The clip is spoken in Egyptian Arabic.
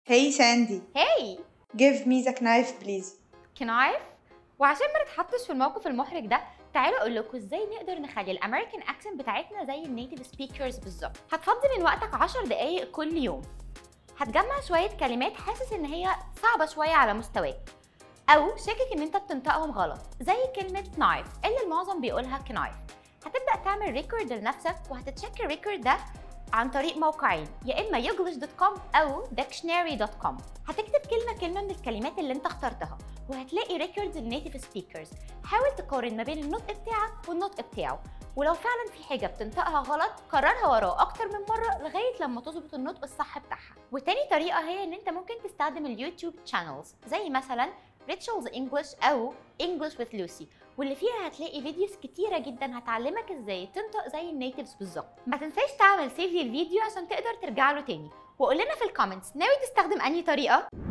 Hey Sandy, هاي give me the knife please. كنايف وعشان ما نتحطش في الموقف المحرج ده تعالوا اقول لكم ازاي نقدر نخلي الامريكان اكسنت بتاعتنا زي النيتيف سبيكرز بالظبط هتفضي من وقتك 10 دقايق كل يوم هتجمع شويه كلمات حاسس ان هي صعبه شويه على مستواك او شاكك ان انت بتنطقهم غلط زي كلمه نايف اللي المعظم بيقولها كنايف هتبدا تعمل ريكورد لنفسك وهتتشيك الريكورد ده عن طريق موقعين يا اما يوجلش.com او dictionary.com هتكتب كلمه كلمه من الكلمات اللي انت اخترتها وهتلاقي ريكوردز النيتيف سبيكرز حاول تقارن ما بين النطق بتاعك والنطق بتاعه ولو فعلا في حاجه بتنطقها غلط كررها وراه اكتر من مره لغايه لما تظبط النطق الصح بتاعها وتاني طريقه هي ان انت ممكن تستخدم اليوتيوب شانلز زي مثلا ريتشلز انجلش او انجلش with لوسي واللي فيها هتلاقي فيديوز كتيره جدا هتعلمك ازاي تنطق زي النيتيفز بالظبط ما تنساش تعمل سيف للفيديو عشان تقدر ترجع له تاني وقول لنا في الكومنتس ناوي تستخدم انهي طريقه